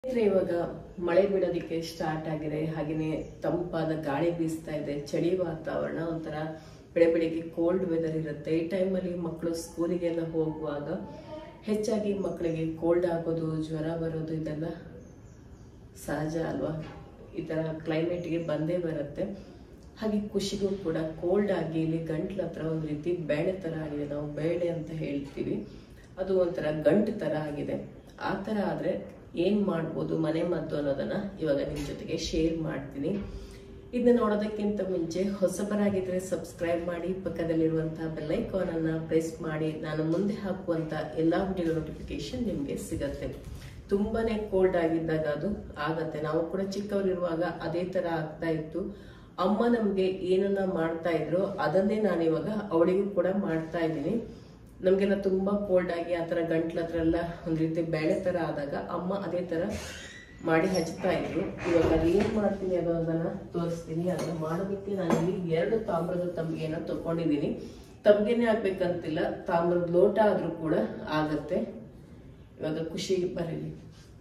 ಸ್ನೇಹಿತರೆ, ಇವಾಗ ಮಳೆ ಬಿಡೋದಕ್ಕೆ ಸ್ಟಾರ್ಟ್ ಆಗಿದೆ ಹಾಗೆಯೇ ತಂಪಾದ ಗಾಳಿ ಬೀಸ್ತಾ ಇದೆ ಚಳಿ ವಾತಾವರಣ ಒಂಥರ ಬೆಳೆ ಬೆಳಿಗ್ಗೆ ಕೋಲ್ಡ್ ವೆದರ್ ಇರುತ್ತೆ ಈ ಟೈಮಲ್ಲಿ ಮಕ್ಕಳು ಸ್ಕೂಲಿಗೆಲ್ಲ ಹೋಗುವಾಗ ಹೆಚ್ಚಾಗಿ ಮಕ್ಕಳಿಗೆ ಕೋಲ್ಡ್ ಆಗೋದು ಜ್ವರ ಬರೋದು ಇದೆಲ್ಲ ಸಹಜ ಅಲ್ವಾ ಈ ಥರ ಕ್ಲೈಮೇಟ್ಗೆ ಬಂದೇ ಬರುತ್ತೆ ಹಾಗೆ ಖುಷಿಗೂ ಕೂಡ ಕೋಲ್ಡ್ ಆಗಿ ಇಲ್ಲಿ ಗಂಟ್ಲ ಹತ್ರ ಒಂದು ರೀತಿ ಬೇಳೆ ಥರ ಆಗಿದೆ ನಾವು ಬೇಳೆ ಅಂತ ಹೇಳ್ತೀವಿ ಅದು ಒಂಥರ ಗಂಟು ಥರ ಆಗಿದೆ ಆ ಥರ ಆದರೆ ಏನು ಮಾಡ್ಬೋದು ಮನೆ ಮದ್ದು ಅನ್ನೋದನ್ನ ಇವಾಗ ನಿಮ್ಮ ಜೊತೆಗೆ ಶೇರ್ ಮಾಡ್ತೀನಿ ಇದನ್ನ ನೋಡೋದಕ್ಕಿಂತ ಮುಂಚೆ ಹೊಸಬರಾಗಿದ್ರೆ ಸಬ್ಸ್ಕ್ರೈಬ್ ಮಾಡಿ ಪಕ್ಕದಲ್ಲಿರುವಂತಹ ಬೆಲ್ಲೈಕಾನ್ ಅನ್ನ ಪ್ರೆಸ್ ಮಾಡಿ ನಾನು ಮುಂದೆ ಹಾಕುವಂತ ಎಲ್ಲಾ ವಿಡಿಯೋ ನೋಟಿಫಿಕೇಶನ್ ನಿಮಗೆ ಸಿಗತ್ತೆ ತುಂಬಾನೇ ಕೋಲ್ಡ್ ಆಗಿದ್ದಾಗ ಅದು ಆಗತ್ತೆ ನಾವು ಕೂಡ ಚಿಕ್ಕವರಿರುವಾಗ ಅದೇ ತರ ಆಗ್ತಾ ಇತ್ತು ಅಮ್ಮ ನಮ್ಗೆ ಏನನ್ನ ಮಾಡ್ತಾ ಇದ್ರು ಅದನ್ನೇ ನಾನು ಇವಾಗ ಅವಳಿಗೂ ಕೂಡ ಮಾಡ್ತಾ ಇದ್ದೀನಿ ನಮಗೆಲ್ಲ ತುಂಬಾ ಕೋಲ್ಡ್ ಆಗಿ ಆ ಥರ ಗಂಟ್ಲ ಹತ್ರ ಎಲ್ಲ ಒಂದು ರೀತಿ ಬೇಳೆ ಥರ ಆದಾಗ ಅಮ್ಮ ಅದೇ ಥರ ಮಾಡಿ ಹಚ್ತಾ ಇದ್ರು ಇವಾಗ ಅದು ಏನ್ ಮಾಡ್ತೀನಿ ಅನ್ನೋದನ್ನ ತೋರಿಸ್ತೀನಿ ಅದನ್ನ ಮಾಡೋದಕ್ಕೆ ನಾನು ಇಲ್ಲಿ ಎರಡು ತಾಮ್ರದ ತಮ್ಗೆನ ತಗೊಂಡಿದ್ದೀನಿ ತಮ್ಗೆನೆ ಆಗ್ಬೇಕಂತಿಲ್ಲ ತಾಮ್ರದ ಲೋಟ ಆದ್ರೂ ಕೂಡ ಆಗತ್ತೆ ಇವಾಗ ಖುಷಿ ಬರಲಿ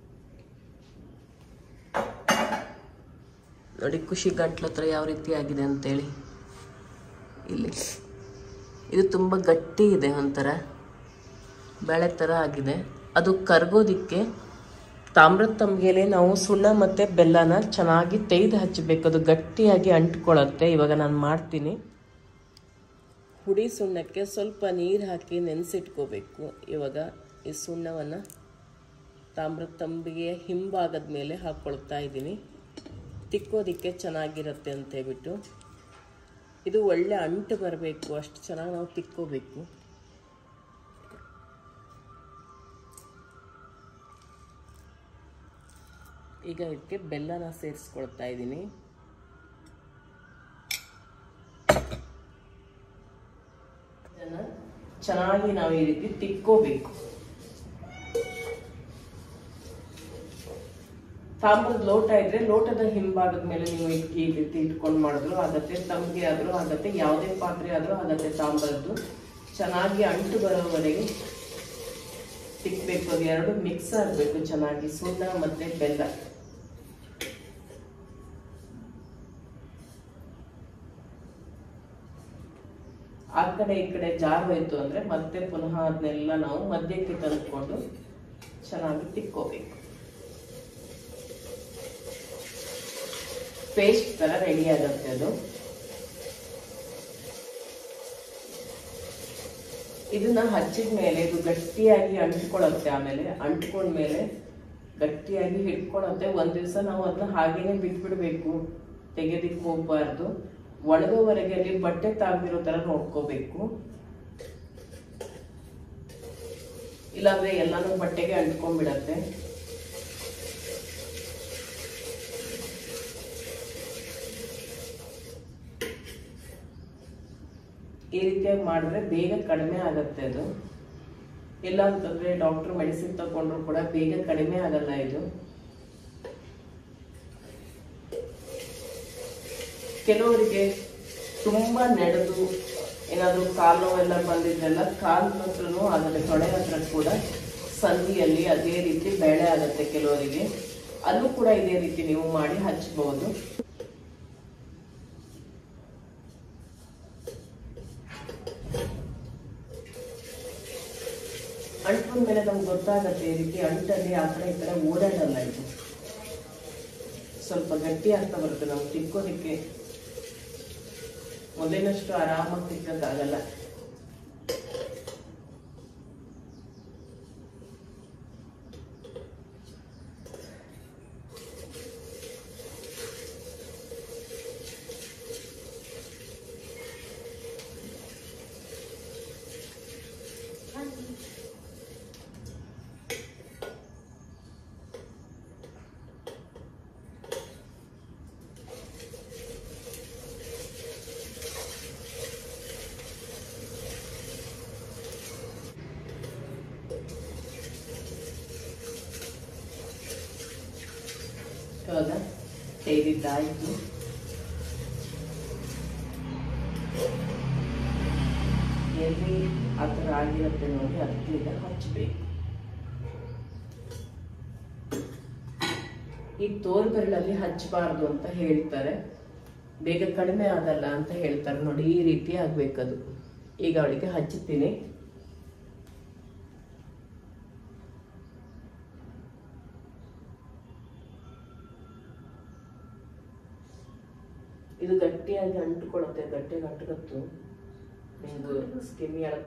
ನೋಡಿ ಖುಷಿ ಗಂಟ್ಲ ಹತ್ರ ಯಾವ ರೀತಿ ಆಗಿದೆ ಅಂತೇಳಿ ಇಲ್ಲಿ ಇದು ತುಂಬ ಗಟ್ಟಿ ಇದೆ ಒಂಥರ ಬೇಳೆ ಥರ ಆಗಿದೆ ಅದು ಕರ್ಗೋದಿಕ್ಕೆ ತಾಮ್ರದ ತಮ್ಗೆಲೆ ನಾವು ಸುಣ್ಣ ಮತ್ತು ಬೆಲ್ಲನ ಚೆನ್ನಾಗಿ ತೆಗೆದು ಹಚ್ಚಬೇಕು ಅದು ಗಟ್ಟಿಯಾಗಿ ಅಂಟ್ಕೊಳ್ಳುತ್ತೆ ಇವಾಗ ನಾನು ಮಾಡ್ತೀನಿ ಹುಡಿ ಸುಣ್ಣಕ್ಕೆ ಸ್ವಲ್ಪ ನೀರು ಹಾಕಿ ನೆನೆಸಿಟ್ಕೋಬೇಕು ಇವಾಗ ಈ ಸುಣ್ಣವನ್ನು ತಾಮ್ರದ ತಂಬಿಗೆಯ ಹಿಂಭಾಗದ ಮೇಲೆ ಹಾಕ್ಕೊಳ್ತಾ ಇದ್ದೀನಿ ತಿಕ್ಕೋದಿಕ್ಕೆ ಚೆನ್ನಾಗಿರುತ್ತೆ ಅಂತ ಹೇಳ್ಬಿಟ್ಟು ಇದು ಒಳ್ಳೆ ಅಂಟು ಬರಬೇಕು ಅಷ್ಟು ಚೆನ್ನಾಗಿ ನಾವು ತಿಕ್ಕೋಬೇಕು ಈಗ ಇದಕ್ಕೆ ಬೆಲ್ಲನ ಸೇರಿಸ್ಕೊಳ್ತಾ ಇದ್ದೀನಿ ಇದನ್ನ ಚೆನ್ನಾಗಿ ನಾವು ಈ ರೀತಿ ತಿಕ್ಕೋಬೇಕು ತಾಮ್ರದ ಲೋಟ ಇದ್ರೆ ಲೋಟದ ಹಿಂಭಾಗದ ಮೇಲೆ ನೀವು ಇಟ್ಕಿ ಈ ರೀತಿ ಇಟ್ಕೊಂಡು ಮಾಡಿದ್ರು ಆಗತ್ತೆ ತಮ್ಗೆ ಆದ್ರೂ ಆಗತ್ತೆ ಯಾವುದೇ ಪಾತ್ರೆ ಆದ್ರೂ ಆಗತ್ತೆ ತಾಮ್ರದ್ದು ಚೆನ್ನಾಗಿ ಅಂಟು ಬರೋವರೆಗೆ ತಿಕ್ಬೇಕು ಅದು ಎರಡು ಮಿಕ್ಸ್ ಆಗಬೇಕು ಚೆನ್ನಾಗಿ ಸುಣ್ಣ ಮತ್ತೆ ಬೆಲ್ಲ ಆ ಕಡೆ ಈ ಕಡೆ ಜಾರ್ ಹೋಯ್ತು ಅಂದ್ರೆ ಮತ್ತೆ ಪುನಃ ಅದನ್ನೆಲ್ಲ ನಾವು ಮಧ್ಯಕ್ಕೆ ತಂದ್ಕೊಂಡು ಚೆನ್ನಾಗಿ ತಿಕ್ಕೋಬೇಕು ಪೇಸ್ಟ್ ತರ ರೆಡಿ ಆಗುತ್ತೆ ಅದು ಇದನ್ನ ಹಚ್ಚಿದ ಮೇಲೆ ಇದು ಗಟ್ಟಿಯಾಗಿ ಅಂಟ್ಕೊಳ್ಳುತ್ತೆ ಆಮೇಲೆ ಅಂಟ್ಕೊಂಡ್ಮೇಲೆ ಗಟ್ಟಿಯಾಗಿ ಹಿಡ್ಕೊಳತ್ತೆ ಒಂದ್ ದಿವಸ ನಾವು ಅದನ್ನ ಹಾಗೇನೆ ಬಿಟ್ಬಿಡ್ಬೇಕು ತೆಗೆದಿಕ್ ಹೋಗ್ಬಾರ್ದು ಒಣಗೋವರೆಗೆ ಅಲ್ಲಿ ಬಟ್ಟೆ ತಾಗ್ದಿರೋ ತರ ನೋಡ್ಕೋಬೇಕು ಇಲ್ಲಾಂದ್ರೆ ಎಲ್ಲಾನು ಬಟ್ಟೆಗೆ ಅಂಟ್ಕೊಂಡ್ಬಿಡತ್ತೆ ಈ ರೀತಿಯಾಗಿ ಮಾಡಿದ್ರೆ ಬೇಗ ಕಡಿಮೆ ಆಗತ್ತೆ ಅದು ಇಲ್ಲ ಅಂತಂದ್ರೆ ಡಾಕ್ಟರ್ ಮೆಡಿಸಿನ್ ತಗೊಂಡ್ರು ಕೂಡ ಬೇಗ ಕಡಿಮೆ ಆಗಲ್ಲ ಇದು ಕೆಲವರಿಗೆ ತುಂಬಾ ನಡೆದು ಏನಾದ್ರು ಕಾಲು ನೋವೆಲ್ಲ ಬಂದಿದ್ರೆಲ್ಲ ಕಾಲ್ ಹತ್ರನೂ ಆಗತ್ತೆ ತೊಡೆ ಹತ್ರ ಕೂಡ ಸಂಧಿಯಲ್ಲಿ ಅದೇ ರೀತಿ ಬೆಳೆ ಆಗತ್ತೆ ಕೆಲವರಿಗೆ ಅಲ್ಲೂ ಕೂಡ ಇದೇ ರೀತಿ ನೀವು ಮಾಡಿ ಹಚ್ಚಬಹುದು ಅಂಟ್ಕೊಂಡ ಮೇಲೆ ನಮ್ಗೆ ಗೊತ್ತಾಗತ್ತೆ ಈ ರೀತಿ ಅಂಟಲ್ಲಿ ಆ ಕಡೆ ಈ ಕಡೆ ಓಡಾಡಲ್ಲ ಇದು ಸ್ವಲ್ಪ ಗಟ್ಟಿ ಆಗ್ತಾ ಬರುತ್ತೆ ನಾವು ತಿಕ್ಕೋದಿಕ್ಕೆ ಮೊದಲಿನಷ್ಟು ಆರಾಮಾಗಿ ತಿಕ್ಕಕ್ಕಾಗಲ್ಲ ಇವಾಗ ತೆಗೆದಿದ್ದಾಯ್ತು ಎಲ್ಲಿ ಆ ಥರ ಆಗಿರುತ್ತೆ ನೋಡಿ ಅದಕ್ಕೆ ಈಗ ಹಚ್ಚಬೇಕು ಈ ತೋರ್ ಬೆರಳಲ್ಲಿ ಹಚ್ಚಬಾರ್ದು ಅಂತ ಹೇಳ್ತಾರೆ ಬೇಗ ಕಡಿಮೆ ಆಗಲ್ಲ ಅಂತ ಹೇಳ್ತಾರೆ ನೋಡಿ ಈ ರೀತಿ ಆಗ್ಬೇಕದು ಈಗ ಅವಳಿಗೆ ಹಚ್ಚುತ್ತೀನಿ ಇದು ಗಟ್ಟಿಯಾಗಿ ಅಂಟ್ಕೊಳತ್ತೆ ಗಟ್ಟಿಯಾಗಿ ಅಂಟ್ಕತ್ತು ನಿಮ್ದು ಸ್ಕಿನ್ ಎಳಕ್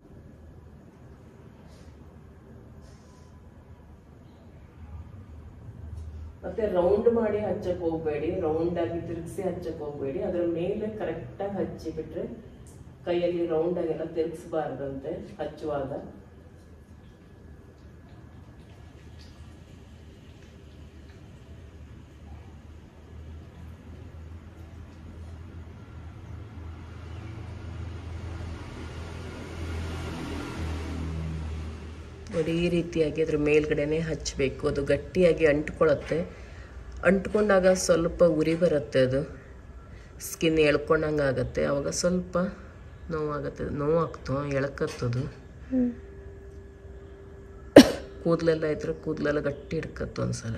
ಮತ್ತೆ ರೌಂಡ್ ಮಾಡಿ ಹಚ್ಚಕ್ ಹೋಗ್ಬೇಡಿ ರೌಂಡ್ ಆಗಿ ತಿರುಗಿಸಿ ಹಚ್ಚಕ್ ಹೋಗ್ಬೇಡಿ ಅದ್ರ ಮೇಲೆ ಕರೆಕ್ಟ್ ಆಗಿ ಹಚ್ಚಿ ಬಿಟ್ರೆ ಕೈಯಲ್ಲಿ ರೌಂಡ್ ಆಗೆಲ್ಲ ತಿರುಗಿಸಬಾರ್ದಂತೆ ಹಚ್ಚುವಾಗ ನೋಡಿ ಈ ರೀತಿಯಾಗಿ ಅದ್ರ ಮೇಲ್ಗಡೆನೆ ಹಚ್ಚಬೇಕು ಅದು ಗಟ್ಟಿಯಾಗಿ ಅಂಟ್ಕೊಳತ್ತೆ ಅಂಟ್ಕೊಂಡಾಗ ಸ್ವಲ್ಪ ಉರಿ ಬರುತ್ತೆ ಅದು ಸ್ಕಿನ್ ಎಳ್ಕೊಂಡಂಗೆ ಆಗುತ್ತೆ ಅವಾಗ ಸ್ವಲ್ಪ ನೋವಾಗುತ್ತೆ ನೋವಾಗ್ತು ಎಳ್ಕತ್ತದು ಕೂದಲೆಲ್ಲ ಇದ್ರೆ ಕೂದಲೆಲ್ಲ ಗಟ್ಟಿ ಹಿಡ್ಕತ್ತು ಒಂದ್ಸಲ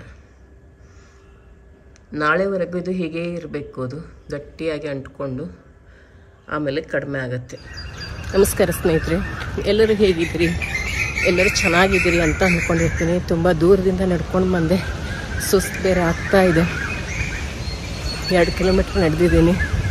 ನಾಳೆವರೆಗೂ ಇದು ಹೀಗೇ ಇರಬೇಕು ಅದು ಗಟ್ಟಿಯಾಗಿ ಅಂಟ್ಕೊಂಡು ಆಮೇಲೆ ಕಡಿಮೆ ಆಗುತ್ತೆ ನಮಸ್ಕಾರ ಸ್ನೇಹಿತರೆ ಎಲ್ಲರೂ ಹೇಗಿದ್ದೀರಿ ಎಲ್ಲರೂ ಚೆನ್ನಾಗಿದ್ದೀರಿ ಅಂತ ಅಂದ್ಕೊಂಡಿರ್ತೀನಿ ತುಂಬ ದೂರದಿಂದ ನಡ್ಕೊಂಡು ಬಂದೆ ಸುಸ್ತು ಬೇರೆ ಆಗ್ತಾ ಇದೆ ಎರಡು ಕಿಲೋಮೀಟ್ರ್ ನಡೆದಿದ್ದೀನಿ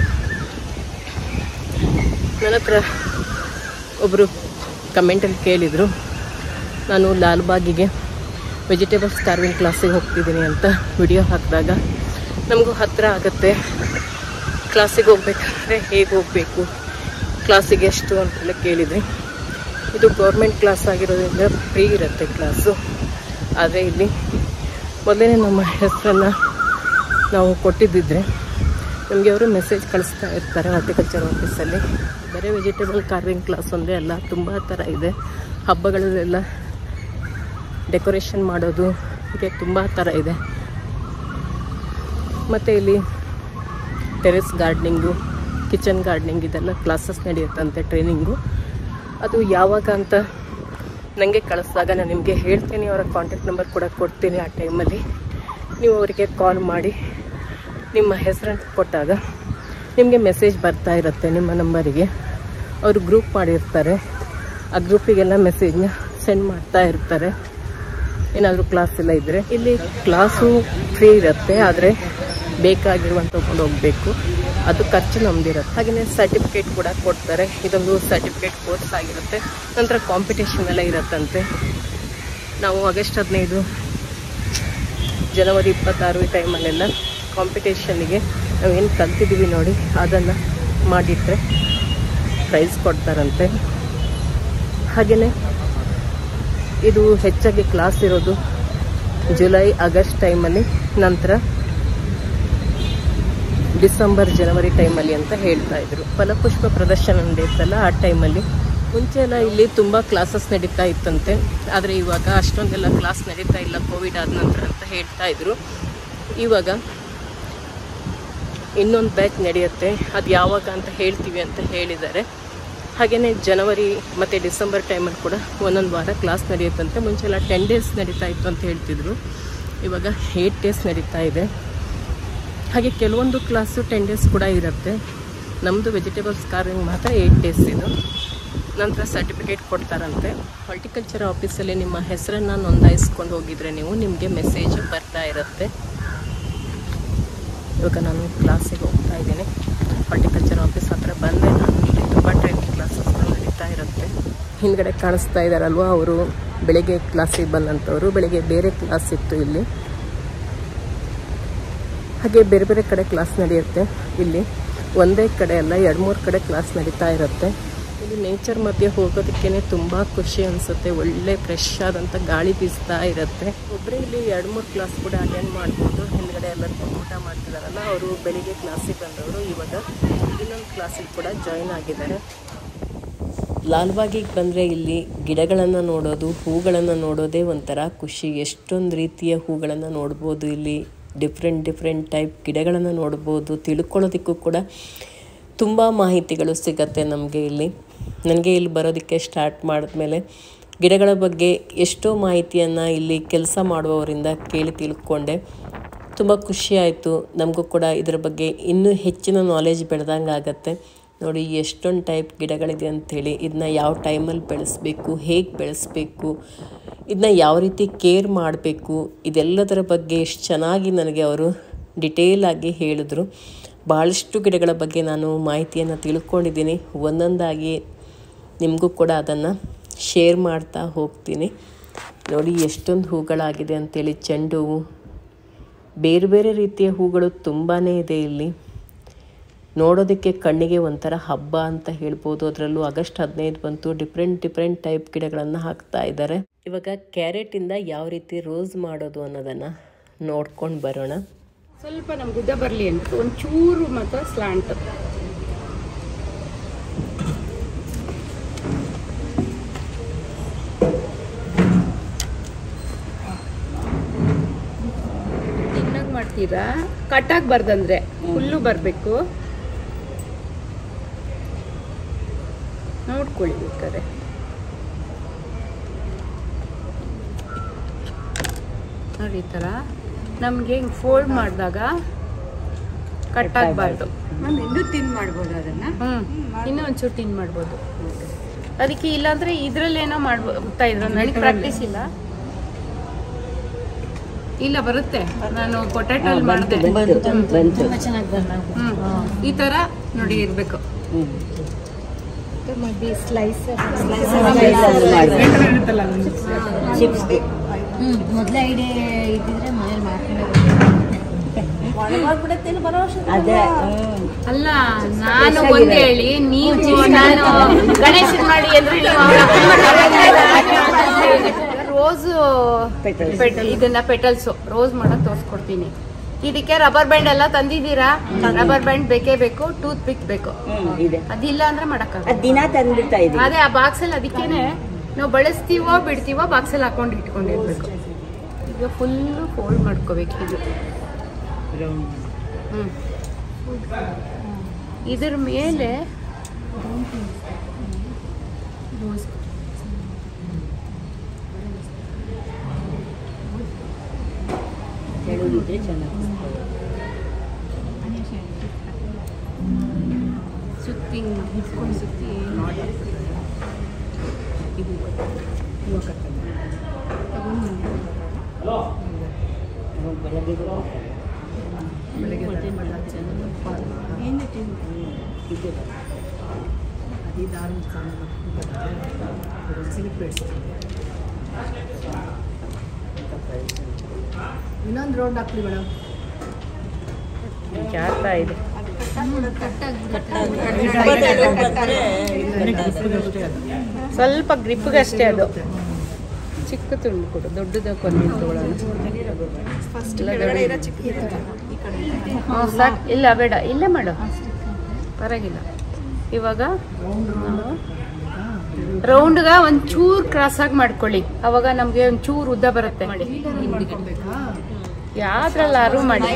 ನನ್ನ ಹತ್ರ ಒಬ್ಬರು ಕಮೆಂಟಲ್ಲಿ ಕೇಳಿದರು ನಾನು ಲಾಲ್ಬಾಗಿಗೆ ವೆಜಿಟೇಬಲ್ಸ್ ಕಾರ್ವಿಂಗ್ ಕ್ಲಾಸಿಗೆ ಹೋಗ್ತಿದ್ದೀನಿ ಅಂತ ವಿಡಿಯೋ ಹಾಕಿದಾಗ ನಮಗೂ ಹತ್ತಿರ ಆಗುತ್ತೆ ಕ್ಲಾಸಿಗೆ ಹೋಗ್ಬೇಕಾದ್ರೆ ಹೇಗೆ ಹೋಗಬೇಕು ಕ್ಲಾಸಿಗೆ ಎಷ್ಟು ಅಂತೆಲ್ಲ ಕೇಳಿದ್ರಿ ಇದು ಗೌರ್ಮೆಂಟ್ ಕ್ಲಾಸ್ ಆಗಿರೋದ್ರಿಂದ ಫ್ರೀ ಇರುತ್ತೆ ಕ್ಲಾಸು ಆದರೆ ಇಲ್ಲಿ ಮೊದಲೇ ನಮ್ಮ ಹೆಸರನ್ನು ನಾವು ಕೊಟ್ಟಿದ್ದಿದ್ರೆ ನಮಗೆ ಅವರು ಮೆಸೇಜ್ ಕಳಿಸ್ತಾ ಇರ್ತಾರೆ ಹಾರ್ಟಿಕಲ್ಚರ್ ಆಫೀಸಲ್ಲಿ ಬರೀ ವೆಜಿಟೇಬಲ್ ಕಾರ್ವಿಂಗ್ ಕ್ಲಾಸ್ ಒಂದೇ ಅಲ್ಲ ತುಂಬ ಥರ ಇದೆ ಹಬ್ಬಗಳಲ್ಲೆಲ್ಲ ಡೆಕೋರೇಷನ್ ಮಾಡೋದು ಹೀಗೆ ತುಂಬ ಥರ ಇದೆ ಮತ್ತು ಇಲ್ಲಿ ಟೆರೆಸ್ ಗಾರ್ಡ್ನಿಂಗು ಕಿಚನ್ ಗಾರ್ಡ್ನಿಂಗ್ ಇದೆಲ್ಲ ಕ್ಲಾಸಸ್ ನಡೆಯುತ್ತಂತೆ ಟ್ರೈನಿಂಗು ಅದು ಯಾವಾಗ ಅಂತ ನನಗೆ ಕಳಿಸಿದಾಗ ನಾನು ನಿಮಗೆ ಹೇಳ್ತೀನಿ ಅವರ ಕಾಂಟ್ಯಾಕ್ಟ್ ನಂಬರ್ ಕೂಡ ಕೊಡ್ತೀನಿ ಆ ಟೈಮಲ್ಲಿ ನೀವು ಅವರಿಗೆ ಕಾಲ್ ಮಾಡಿ ನಿಮ್ಮ ಹೆಸರನ್ನು ಕೊಟ್ಟಾಗ ನಿಮಗೆ ಮೆಸೇಜ್ ಬರ್ತಾ ಇರುತ್ತೆ ನಿಮ್ಮ ನಂಬರಿಗೆ ಅವರು ಗ್ರೂಪ್ ಮಾಡಿರ್ತಾರೆ ಆ ಗ್ರೂಪಿಗೆಲ್ಲ ಮೆಸೇಜ್ನ ಸೆಂಡ್ ಮಾಡ್ತಾ ಇರ್ತಾರೆ ಏನಾದರೂ ಕ್ಲಾಸ್ ಎಲ್ಲ ಇದ್ದರೆ ಇಲ್ಲಿ ಕ್ಲಾಸು ಫ್ರೀ ಇರುತ್ತೆ ಆದರೆ ಬೇಕಾಗಿರುವಂಥ ತಗೊಂಡು ಹೋಗಬೇಕು ಅದು ಖರ್ಚು ನಮ್ದಿರುತ್ತೆ ಹಾಗೆಯೇ ಸರ್ಟಿಫಿಕೇಟ್ ಕೂಡ ಕೊಡ್ತಾರೆ ಇದೊಂದು ಸರ್ಟಿಫಿಕೇಟ್ ಕೋರ್ಸ್ ಆಗಿರುತ್ತೆ ನಂತರ ಕಾಂಪಿಟೇಷನ್ ಎಲ್ಲ ಇರುತ್ತಂತೆ ನಾವು ಆಗಸ್ಟ್ ಹದಿನೈದು ಜನವರಿ ಇಪ್ಪತ್ತಾರು ಈ ಟೈಮಲ್ಲೆಲ್ಲ ಕಾಂಪಿಟೇಷನ್ನಿಗೆ ನಾವೇನು ಕಲ್ತಿದ್ದೀವಿ ನೋಡಿ ಅದನ್ನು ಮಾಡಿಟ್ರೆ ಪ್ರೈಸ್ ಕೊಡ್ತಾರಂತೆ ಹಾಗೆಯೇ ಇದು ಹೆಚ್ಚಾಗಿ ಕ್ಲಾಸ್ ಇರೋದು ಜುಲೈ ಆಗಸ್ಟ್ ಟೈಮಲ್ಲಿ ನಂತರ ಡಿಸೆಂಬರ್ ಜನವರಿ ಟೈಮಲ್ಲಿ ಅಂತ ಹೇಳ್ತಾ ಇದ್ರು ಫಲಪುಷ್ಪ ಪ್ರದರ್ಶನ ನಡೆಯುತ್ತಲ್ಲ ಆ ಟೈಮಲ್ಲಿ ಮುಂಚೆ ಎಲ್ಲ ಇಲ್ಲಿ ತುಂಬ ಕ್ಲಾಸಸ್ ನಡೀತಾ ಇತ್ತಂತೆ ಆದರೆ ಇವಾಗ ಅಷ್ಟೊಂದೆಲ್ಲ ಕ್ಲಾಸ್ ನಡೀತಾ ಇಲ್ಲ ಕೋವಿಡ್ ಆದ ನಂತರ ಅಂತ ಹೇಳ್ತಾ ಇದ್ರು ಇವಾಗ ಇನ್ನೊಂದು ಬ್ಯಾಚ್ ನಡೆಯುತ್ತೆ ಅದು ಯಾವಾಗ ಅಂತ ಹೇಳ್ತೀವಿ ಅಂತ ಹೇಳಿದ್ದಾರೆ ಹಾಗೆಯೇ ಜನವರಿ ಮತ್ತು ಡಿಸೆಂಬರ್ ಟೈಮಲ್ಲಿ ಕೂಡ ಒಂದೊಂದು ವಾರ ಕ್ಲಾಸ್ ನಡೆಯುತ್ತಂತೆ ಮುಂಚೆ ಎಲ್ಲ ಟೆನ್ ಡೇಸ್ ನಡೀತಾ ಇತ್ತು ಅಂತ ಹೇಳ್ತಿದ್ರು ಇವಾಗ ಏಯ್ಟ್ ಡೇಸ್ ನಡೀತಾ ಇದೆ ಹಾಗೆ ಕೆಲವೊಂದು ಕ್ಲಾಸು ಟೆನ್ ಡೇಸ್ ಕೂಡ ಇರುತ್ತೆ ನಮ್ಮದು ವೆಜಿಟೇಬಲ್ಸ್ ಕಾರ್ವಿಂಗ್ ಮಾತ್ರ ಏಯ್ಟ್ ಡೇಸ್ ಇದು ನಂತರ ಸರ್ಟಿಫಿಕೇಟ್ ಕೊಡ್ತಾರಂತೆ ಹಾರ್ಟಿಕಲ್ಚರ್ ಆಫೀಸಲ್ಲಿ ನಿಮ್ಮ ಹೆಸರನ್ನು ನೋಂದಾಯಿಸ್ಕೊಂಡು ಹೋಗಿದ್ರೆ ನೀವು ನಿಮಗೆ ಮೆಸೇಜ್ ಬರ್ತಾ ಇರುತ್ತೆ ಇವಾಗ ನಾನು ಕ್ಲಾಸಿಗೆ ಹೋಗ್ತಾ ಇದ್ದೀನಿ ಹಾರ್ಟಿಕಲ್ಚರ್ ಆಫೀಸ್ ಹತ್ರ ಬಂದೆ ನಾನು ಇಲ್ಲಿ ತುಂಬ ಟ್ರೈನಿಂಗ್ ಕ್ಲಾಸಸ್ ನಡೀತಾ ಇರುತ್ತೆ ಹಿಂದ್ಗಡೆ ಕಾಣಿಸ್ತಾ ಇದ್ದಾರಲ್ವ ಅವರು ಬೆಳಿಗ್ಗೆ ಕ್ಲಾಸಿಗೆ ಬಂದಂಥವ್ರು ಬೆಳಿಗ್ಗೆ ಬೇರೆ ಕ್ಲಾಸ್ ಇತ್ತು ಇಲ್ಲಿ ಹಾಗೆ ಬೇರೆ ಬೇರೆ ಕಡೆ ಕ್ಲಾಸ್ ನಡೆಯುತ್ತೆ ಇಲ್ಲಿ ಒಂದೇ ಕಡೆ ಅಲ್ಲ ಎರಡು ಮೂರು ಕಡೆ ಕ್ಲಾಸ್ ನಡೀತಾ ಇರುತ್ತೆ ಇಲ್ಲಿ ನೇಚರ್ ಮಧ್ಯೆ ಹೋಗೋದಕ್ಕೇ ತುಂಬ ಖುಷಿ ಅನಿಸುತ್ತೆ ಒಳ್ಳೆ ಫ್ರೆಶ್ ಆದಂಥ ಗಾಳಿ ಬೀಸ್ತಾ ಇರುತ್ತೆ ಒಬ್ಬರೇ ಇಲ್ಲಿ ಎರಡು ಮೂರು ಕ್ಲಾಸ್ ಕೂಡ ಅಟೆಂಡ್ ಮಾಡ್ಬೋದು ಹಿಂದ್ಗಡೆ ಎಲ್ಲರಿಗೂ ಊಟ ಮಾಡ್ತಿದಾರಲ್ಲ ಅವರು ಬೆಳಿಗ್ಗೆ ಕ್ಲಾಸಿಗೆ ಬಂದವರು ಇವಾಗ ಇನ್ನೊಂದು ಕ್ಲಾಸಿಗೆ ಕೂಡ ಜಾಯಿನ್ ಆಗಿದ್ದಾರೆ ಲಾಲ್ಬಾಗಿಗೆ ಬಂದರೆ ಇಲ್ಲಿ ಗಿಡಗಳನ್ನು ನೋಡೋದು ಹೂಗಳನ್ನು ನೋಡೋದೇ ಒಂಥರ ಖುಷಿ ಎಷ್ಟೊಂದು ರೀತಿಯ ಹೂಗಳನ್ನು ನೋಡ್ಬೋದು ಇಲ್ಲಿ ಡಿಫ್ರೆಂಟ್ ಡಿಫ್ರೆಂಟ್ ಟೈಪ್ ಗಿಡಗಳನ್ನು ನೋಡ್ಬೋದು ತಿಳ್ಕೊಳ್ಳೋದಕ್ಕೂ ಕೂಡ ತುಂಬ ಮಾಹಿತಿಗಳು ಸಿಗತ್ತೆ ನಮಗೆ ಇಲ್ಲಿ ನನಗೆ ಇಲ್ಲಿ ಬರೋದಕ್ಕೆ ಸ್ಟಾರ್ಟ್ ಮಾಡಿದ್ಮೇಲೆ ಗಿಡಗಳ ಬಗ್ಗೆ ಎಷ್ಟೋ ಮಾಹಿತಿಯನ್ನು ಇಲ್ಲಿ ಕೆಲಸ ಮಾಡುವವರಿಂದ ಕೇಳಿ ತಿಳ್ಕೊಂಡೆ ತುಂಬ ಖುಷಿಯಾಯಿತು ನಮಗೂ ಕೂಡ ಇದರ ಬಗ್ಗೆ ಇನ್ನೂ ಹೆಚ್ಚಿನ ನಾಲೆಜ್ ಬೆಳೆದಂಗೆ ಆಗತ್ತೆ ನೋಡಿ ಎಷ್ಟೊಂದು ಟೈಪ್ ಗಿಡಗಳಿದೆ ಅಂಥೇಳಿ ಇದನ್ನ ಯಾವ ಟೈಮಲ್ಲಿ ಬೆಳೆಸ್ಬೇಕು ಹೇಗೆ ಬೆಳೆಸ್ಬೇಕು ಇದನ್ನ ಯಾವ ರೀತಿ ಕೇರ್ ಮಾಡಬೇಕು ಇದೆಲ್ಲದರ ಬಗ್ಗೆ ಎಷ್ಟು ಚೆನ್ನಾಗಿ ನನಗೆ ಅವರು ಡಿಟೇಲ್ ಆಗಿ ಹೇಳಿದ್ರು ಭಾಳಷ್ಟು ಗಿಡಗಳ ಬಗ್ಗೆ ನಾನು ಮಾಹಿತಿಯನ್ನು ತಿಳ್ಕೊಂಡಿದ್ದೀನಿ ಒಂದೊಂದಾಗಿ ನಿಮಗೂ ಕೂಡ ಅದನ್ನು ಶೇರ್ ಮಾಡ್ತಾ ಹೋಗ್ತೀನಿ ನೋಡಿ ಎಷ್ಟೊಂದು ಹೂಗಳಾಗಿದೆ ಅಂತೇಳಿ ಚೆಂಡು ಹೂವು ಬೇರೆ ಬೇರೆ ರೀತಿಯ ಹೂಗಳು ತುಂಬಾ ಇದೆ ಇಲ್ಲಿ ನೋಡೋದಕ್ಕೆ ಕಣ್ಣಿಗೆ ಒಂಥರ ಹಬ್ಬ ಅಂತ ಹೇಳ್ಬೋದು ಅದರಲ್ಲೂ ಆಗಸ್ಟ್ ಹದಿನೈದು ಬಂತು ಡಿಫ್ರೆಂಟ್ ಡಿಫ್ರೆಂಟ್ ಟೈಪ್ ಗಿಡಗಳನ್ನು ಹಾಕ್ತಾ ಇದ್ದಾರೆ ಇವಾಗ ಕ್ಯಾರೆಟಿಂದ ಯಾವ ರೀತಿ ರೋಸ್ ಮಾಡೋದು ಅನ್ನೋದನ್ನು ನೋಡ್ಕೊಂಡು ಬರೋಣ ಸ್ವಲ್ಪ ನಮ್ಗೆ ಉದ್ದ ಬರಲಿ ಅಂತ ಒಂಚೂರು ಮಾತ್ರ ಸ್ಲಾಂಟ್ ತಿನ್ನಾಗ ಮಾಡ್ತೀರಾ ಕಟ್ಟಾಗಿ ಬರ್ದಂದ್ರೆ ಫುಲ್ಲು ಬರಬೇಕು ನೋಡ್ಕೊಳ್ಳಿ ಬೇಕಾದ್ರೆ ನೋಡಿ ಈ ಥರ ನಮಗೆ ಹಿಂಗೆ ಫೋಲ್ಡ್ ಮಾಡಿದಾಗ ಕಟ್ ಆಗಬಾರ್ದು ಮ್ಯಾಮ್ ಇನ್ನೂ ತಿನ್ ಮಾಡ್ಬೋದು ಅದನ್ನ ಹ್ಞೂ ಇನ್ನೂ ಒಂಚೂರು ತಿನ್ ಮಾಡ್ಬೋದು ಅದಕ್ಕೆ ಇಲ್ಲಾಂದ್ರೆ ಇದ್ರಲ್ಲೇನೋ ಮಾಡ್ಬೋದು ಗೊತ್ತಾ ಇದ್ರ ನನಗೆ ಪ್ರಾಕ್ಟೀಸ್ ಇಲ್ಲ ಇಲ್ಲ ಬರುತ್ತೆ ನಾನು ಪೊಟ್ಯಾಟೊ ಮಾಡಿದೆ ಹ್ಮ್ ಈ ತರ ನೋಡಿ ಇರ್ಬೇಕು ಮೊದಲೇ ಐಡಿಯಾ ಇದ್ದಿದ್ರೆ ಮನೇಲಿ ಮಾಡ್ಕೊಂಡೆ ಅದೇ ಅಲ್ಲ ನಾನು ಒಂದ್ ಹೇಳಿ ನೀವು ನಾನು ಗಣೇಶ ಮಾಡಿ ಅಂದ್ರೆ ರೋಸ್ ಇದನ್ನ ಪೆಟಲ್ಸ್ ರೋಸ್ ಮಾಡೋದ್ ತೋರ್ಸ್ಕೊಡ್ತೀನಿ ಇದಕ್ಕೆ ರಬ್ಬರ್ ಬ್ಯಾಂಡ್ ಎಲ್ಲ ತಂದಿದ್ದೀರಾ ರಬ್ಬರ್ ಬ್ಯಾಂಡ್ ಬೇಕೇ ಬೇಕು ಟೂತ್ ಪಿಕ್ ಬೇಕು ಹ್ಮ್ ಇದೆ ಅದಿಲ್ಲ ಅಂದ್ರೆ ಮಾಡಕ್ಕಾಗಲ್ಲ ಅದ್ ದಿನ ತಂದ್ಬಿಡ್ತಾ ಇದೀವಿ ಅದೇ ಆ ಬಾಕ್ಸ್ ಅಲ್ಲಿ ಅದಕ್ಕೇನೆ ನಾವು ಬಳಸ್ತೀವೋ ಬಿಡ್ತೀವೋ ಬಾಕ್ಸ್ ಅಲ್ಲಿ ಹಾಕೊಂಡು ಇಟ್ಕೊಂಡಿರ್ಬೇಕು ಈಗ ಫುಲ್ ಫೋಲ್ಡ್ ಮಾಡ್ಕೋಬೇಕು ಇದು ಹ್ಮ್ ಇದ್ರ ಮೇಲೆ ಕೆಳಗಿದ್ರೆ ಚೆನ್ನಾಗಿ ಸುತ್ತಿ ಹಿಡ್ಕೊಂಡು ಸುತ್ತಿ ಬೆಳಗ್ಗೆ ಇನ್ನೊಂದು ರೌಂಡ್ ಹಾಕ್ಲಿ ಮೇಡಮ್ ಜಾರ್ತಾ ಇದೆ ಸ್ವಲ್ಪ ಗ್ರಿಪ್ಗಷ್ಟೇ ಅದು ಚಿಕ್ಕ ತುಂಡು ಕೊಡು ದೊಡ್ಡದ ಕೊನೆ ತಗೊಳ್ಳೋಣ ಹ್ಮ್, ಸಾಕ್ ಇಲ್ಲ ಬೇಡ ಇಲ್ಲೇ ಮಾಡು ಪರವಾಗಿಲ್ಲ ಇವಾಗ ರೌಂಡ್ಗ ಒಂಚೂರು ಕ್ರಾಸ್ ಆಗಿ ಮಾಡ್ಕೊಳ್ಳಿ ಅವಾಗ ನಮ್ಗೆ ಒಂಚೂರು ಉದ್ದ ಬರುತ್ತೆ ಮಾಡಿ ಯಾವ್ದ್ರಲ್ಲಾರು ಮಾಡಿ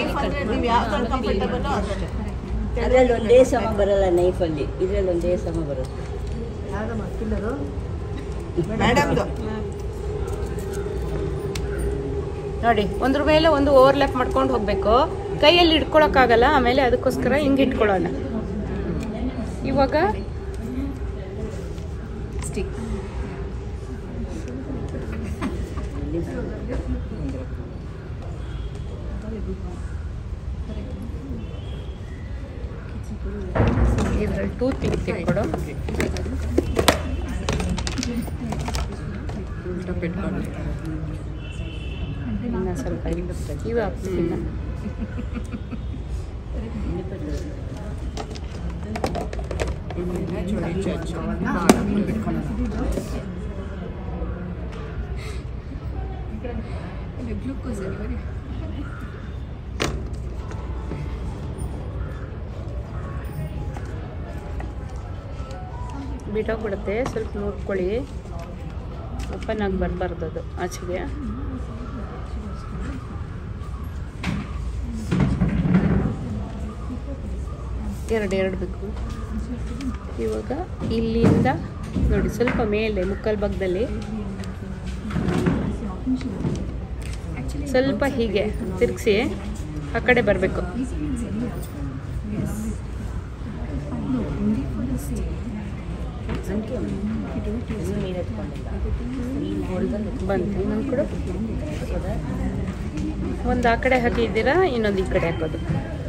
ಅದ್ರಲ್ಲಿ ಒಂದೇ ಸಮ ಬರಲ್ಲ ನೈಫಲ್ಲಿ ಇದ್ರಲ್ಲಿ ಒಂದೇ ಸಮ ಬರುತ್ತೆ ನೋಡಿ ಒಂದ್ರ ಮೇಲೆ ಒಂದು ಓವರ್ಲ್ಯಾಪ್ ಮಾಡ್ಕೊಂಡು ಹೋಗ್ಬೇಕು ಕೈಯಲ್ಲಿ ಇಟ್ಕೊಳಕ್ಕಾಗಲ್ಲ ಆಮೇಲೆ ಅದಕ್ಕೋಸ್ಕರ ಹಿಂಗೆ ಇಟ್ಕೊಳ್ಳೋಣ ಇವಾಗ ಇದ್ರಲ್ಲಿ ಟೂತ್ ತೆಗೆದುಕೊಡು ಇನ್ನ ಸ್ವಲ್ಪ ಇವು ಹಾಕ್ತೀನಿ ಬಿಟ್ಟೋಗ್ಬಿಡುತ್ತೆ ಸ್ವಲ್ಪ ನೋಡ್ಕೊಳ್ಳಿ ಓಪನ್ ಆಗಿ ಬರಬಾರ್ದು ಅದು ಆಚೆಗೆ ಎರಡು ಎರಡು ಬೇಕು ಇವಾಗ ಇಲ್ಲಿಂದ ನೋಡಿ ಸ್ವಲ್ಪ ಮೇಲೆ ಮುಕ್ಕಲ್ ಭಾಗದಲ್ಲಿ ಸ್ವಲ್ಪ ಹೀಗೆ ತಿರುಗಿಸಿ ಆ ಕಡೆ ಬರಬೇಕು ಬಂತು ಇನ್ನೊಂದು ಕೊಡು ಒಂದು ಆ ಕಡೆ ಹಾಕಿದ್ದೀರಾ ಇನ್ನೊಂದು ಈ ಕಡೆ ಹಾಕೋದು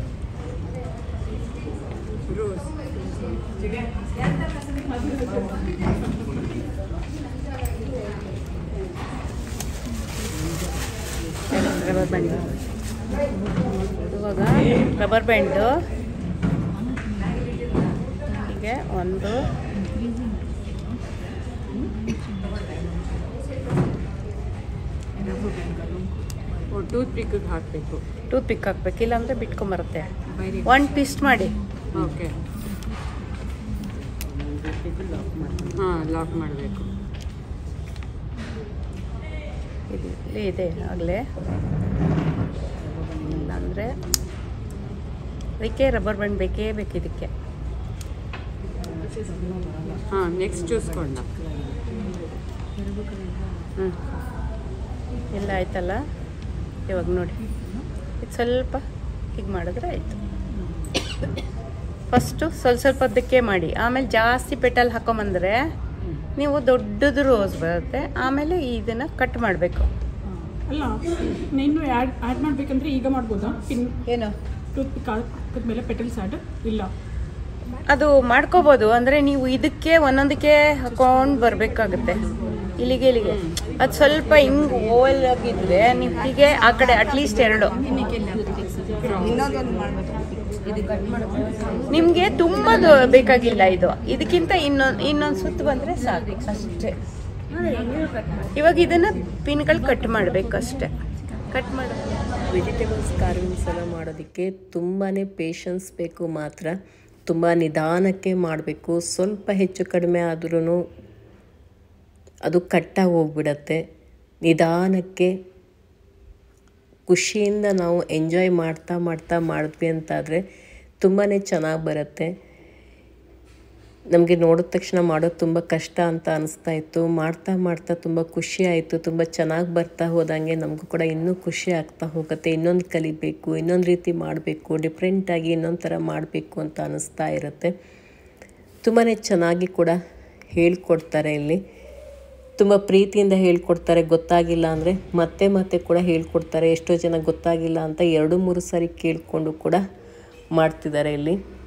ರಬ್ಬರ್ ಬ್ಯಾಂಡ್ ಇವಾಗ ರಬ್ಬರ್ ಬ್ಯಾಂಡು ಹೀಗೆ ಒಂದು ಟೂತ್ ಪಿಕ್ಗೆ ಹಾಕಬೇಕು ಟೂತ್ ಪಿಕ್ ಹಾಕ್ಬೇಕು ಇಲ್ಲಾಂದರೆ ಬಿಟ್ಕೊಂಬರುತ್ತೆ ಒನ್ ಟ್ವಿಸ್ಟ್ ಮಾಡಿ ಓಕೆ ಹಾಂ ಲಾಕ್ ಮಾಡಬೇಕು ಇದು ಇಲ್ಲಿ ಇದೆ ಆಗಲೇ ಇಲ್ಲಾಂದರೆ ಅದಕ್ಕೆ ರಬ್ಬರ್ ಬ್ಯಾಂಡ್ ಬೇಕೇ ಬೇಕು ಇದಕ್ಕೆ ಹಾಂ ನೆಕ್ಸ್ಟ್ ಚೂಸ್ಕೊಂಡ ಹ್ಞೂ ಎಲ್ಲ ಆಯ್ತಲ್ಲ ಇವಾಗ ನೋಡಿ ಇದು ಸ್ವಲ್ಪ ಹೀಗೆ ಮಾಡಿದ್ರೆ ಆಯಿತು ಫಸ್ಟು ಸ್ವಲ್ಪ ಸ್ವಲ್ಪ ಅದಕ್ಕೆ ಮಾಡಿ ಆಮೇಲೆ ಜಾಸ್ತಿ ಪೆಟಲ್ ಹಾಕೊಂಬಂದ್ರೆ ನೀವು ದೊಡ್ಡದು ರೋಸ್ ಬರುತ್ತೆ ಆಮೇಲೆ ಇದನ್ನು ಕಟ್ ಮಾಡಬೇಕು ಅಲ್ಲ ನೀನು ಆ್ಯಡ್ ಆ್ಯಡ್ ಮಾಡಬೇಕಂದ್ರೆ ಈಗ ಮಾಡ್ಬೋದಾ ಪಿನ್ ಏನು ಟೂತ್ ಪಿಕ್ ಹಾಕಿದ್ಮೇಲೆ ಪೆಟಲ್ಸ್ ಆ್ಯಡ್ ಇಲ್ಲ ಅದು ಮಾಡ್ಕೋಬೋದು ಅಂದರೆ ನೀವು ಇದಕ್ಕೆ ಒಂದೊಂದಕ್ಕೆ ಹಾಕೊಂಡು ಬರಬೇಕಾಗುತ್ತೆ ಇಲ್ಲಿಗೆ ಇಲ್ಲಿಗೆ ಅದು ಸ್ವಲ್ಪ ಹಿಂಗೆ ಓವಲ್ ಆಗಿದ್ರೆ ನೀವು ಹೀಗೆ ಆ ಕಡೆ ಅಟ್ಲೀಸ್ಟ್ ಎರಡು ನಿಮಗೆ ತುಂಬ ದೊ- ಬೇಕಾಗಿಲ್ಲ ಇದು ಇದಕ್ಕಿಂತ ಇನ್ನೊಂದು ಇನ್ನೊಂದು ಸುತ್ತು ಬಂದರೆ ಸಾಕು ಅಷ್ಟೇ ಇವಾಗ ಇದನ್ನ ಪಿನ್ಗಳು ಕಟ್ ಮಾಡಬೇಕು ಅಷ್ಟೇ ಕಟ್ ಮಾಡಿ ವೆಜಿಟೇಬಲ್ಸ್ ಕಾರ್ವಿಂಗ್ಸ್ ಎಲ್ಲ ಮಾಡೋದಕ್ಕೆ ತುಂಬಾ ಪೇಷನ್ಸ್ ಬೇಕು ಮಾತ್ರ ತುಂಬ ನಿಧಾನಕ್ಕೆ ಮಾಡಬೇಕು ಸ್ವಲ್ಪ ಹೆಚ್ಚು ಕಡಿಮೆ ಆದ್ರೂ ಅದು ಕಟ್ಟಾಗಿ ಹೋಗ್ಬಿಡತ್ತೆ ನಿಧಾನಕ್ಕೆ ಖುಷಿಯಿಂದ ನಾವು ಎಂಜಾಯ್ ಮಾಡ್ತಾ ಮಾಡ್ತಾ ಮಾಡಿದ್ವಿ ಅಂತಾದರೆ ತುಂಬಾ ಚೆನ್ನಾಗಿ ಬರುತ್ತೆ ನಮಗೆ ನೋಡಿದ ತಕ್ಷಣ ಮಾಡೋದು ತುಂಬ ಕಷ್ಟ ಅಂತ ಅನಿಸ್ತಾ ಇತ್ತು ಮಾಡ್ತಾ ಮಾಡ್ತಾ ತುಂಬ ಖುಷಿ ಆಯಿತು ತುಂಬ ಚೆನ್ನಾಗಿ ಬರ್ತಾ ಹೋದಂಗೆ ನಮಗೂ ಕೂಡ ಇನ್ನೂ ಖುಷಿ ಆಗ್ತಾ ಹೋಗುತ್ತೆ ಇನ್ನೊಂದು ಕಲಿಬೇಕು ಇನ್ನೊಂದು ರೀತಿ ಮಾಡಬೇಕು ಡಿಫ್ರೆಂಟಾಗಿ ಇನ್ನೊಂದು ಥರ ಮಾಡಬೇಕು ಅಂತ ಅನ್ನಿಸ್ತಾ ಇರುತ್ತೆ ತುಂಬಾ ಚೆನ್ನಾಗಿ ಕೂಡ ಹೇಳ್ಕೊಡ್ತಾರೆ ಇಲ್ಲಿ ತುಂಬ ಪ್ರೀತಿಯಿಂದ ಹೇಳ್ಕೊಡ್ತಾರೆ ಗೊತ್ತಾಗಿಲ್ಲ ಅಂದರೆ ಮತ್ತೆ ಮತ್ತೆ ಕೂಡ ಹೇಳ್ಕೊಡ್ತಾರೆ ಎಷ್ಟೋ ಜನ ಗೊತ್ತಾಗಿಲ್ಲ ಅಂತ ಎರಡು ಮೂರು ಸಾರಿ ಕೇಳಿಕೊಂಡು ಕೂಡ ಮಾಡ್ತಿದ್ದಾರೆ ಇಲ್ಲಿ